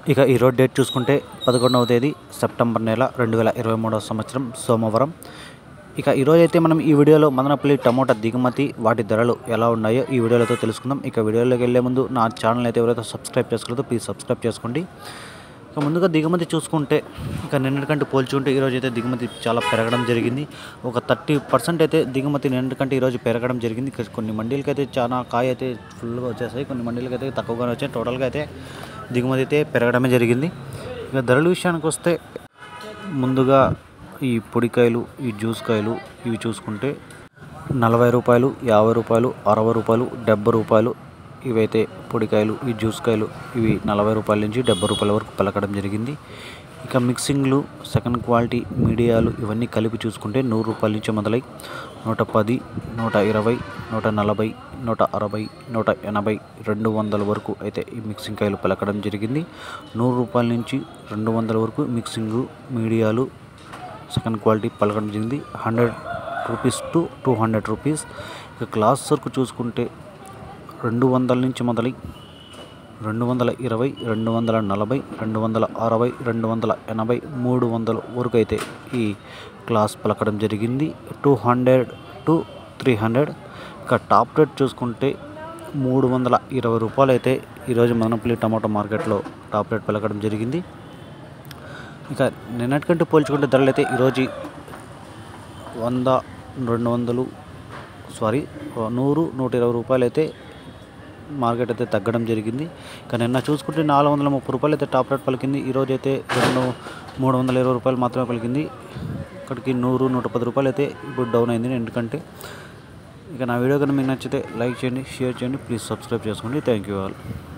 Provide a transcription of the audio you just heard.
ఇక ఈరోజు డేట్ చూసుకుంటే పదకొండవ తేదీ సెప్టెంబర్ నెల రెండు వేల ఇరవై మూడవ సంవత్సరం సోమవారం ఇక ఈరోజు అయితే మనం ఈ వీడియోలో మదనపల్లి టమోటా దిగుమతి వాటి ధరలు ఎలా ఉన్నాయో ఈ వీడియోలో తెలుసుకుందాం ఇక వీడియోలోకి వెళ్ళే ముందు నా ఛానల్ అయితే ఎవరైతే సబ్స్క్రైబ్ చేసుకోలేదో ప్లీజ్ సబ్స్క్రైబ్ చేసుకోండి ఇక ముందుగా దిగుమతి చూసుకుంటే ఇక నిన్నటికంటే పోల్చుకుంటే ఈరోజు అయితే దిగుమతి చాలా పెరగడం జరిగింది ఒక థర్టీ పర్సెంట్ అయితే దిగుమతి నిన్నటికంటే ఈరోజు పెరగడం జరిగింది ఇక కొన్ని మండీలకి అయితే చాలా కాయ అయితే ఫుల్గా వచ్చేసాయి కొన్ని మండీలకి అయితే తక్కువగానే వచ్చాయి టోటల్గా అయితే దిగుమతి అయితే పెరగడమే జరిగింది ఇక ధరల విషయానికి వస్తే ముందుగా ఈ పొడికాయలు ఈ జ్యూస్ కాయలు ఇవి చూసుకుంటే నలభై రూపాయలు యాభై రూపాయలు అరవై రూపాయలు డెబ్బై రూపాయలు ఇవైతే పొడికాయలు ఈ జ్యూస్ కాయలు ఇవి నలభై రూపాయల నుంచి డెబ్బై రూపాయల వరకు పలకడం జరిగింది ఇక మిక్సింగ్లు సెకండ్ క్వాలిటీ మీడియాలు ఇవన్నీ కలిపి చూసుకుంటే నూరు రూపాయల నుంచి మొదలై నూట పది నూట ఇరవై నూట నలభై నూట అరవై నూట ఎనభై రెండు వందల వరకు అయితే ఈ మిక్సింగ్ కాయలు పలకడం జరిగింది నూరు రూపాయల నుంచి రెండు వందల వరకు మిక్సింగు మీడియాలు సెకండ్ క్వాలిటీ పలకడం జరిగింది hundred rupees to two hundred rupees ఇక క్లాస్ సరుకు చూసుకుంటే రెండు వందల నుంచి మొదలై రెండు వందల ఇరవై రెండు వందల నలభై రెండు వందల అరవై రెండు వందల ఎనభై మూడు వందల వరకు అయితే ఈ క్లాస్ పలకడం జరిగింది two hundred to three hundred ఇక టాప్ రేట్ చూసుకుంటే మూడు వందల ఇరవై రూపాయలు అయితే ఈరోజు మదనపల్లి టమాటో మార్కెట్లో టాప్ రేట్ పలకడం జరిగింది ఇక నిన్నటికంటే పోల్చుకుంటే ధరలు అయితే ఈరోజు వంద రెండు వందలు సారీ నూరు నూట ఇరవై రూపాయలు అయితే మార్కెట్ అయితే తగ్గడం జరిగింది ఇక నిన్న చూసుకుంటే నాలుగు వందల ముప్పై రూపాయలు అయితే టాప్ రేట్ పలికింది ఈరోజు అయితే రెండు మూడు వందల ఇరవై రూపాయలు మాత్రమే పలికింది ఇక్కడికి నూరు నూట పది రూపాయలు అయితే ఇప్పుడు డౌన్ అయింది ఎందుకంటే ఇక నా వీడియో కనుక మీకు నచ్చితే లైక్ చేయండి షేర్ చేయండి ప్లీజ్ సబ్స్క్రైబ్ చేసుకోండి థ్యాంక్ యూ ఆల్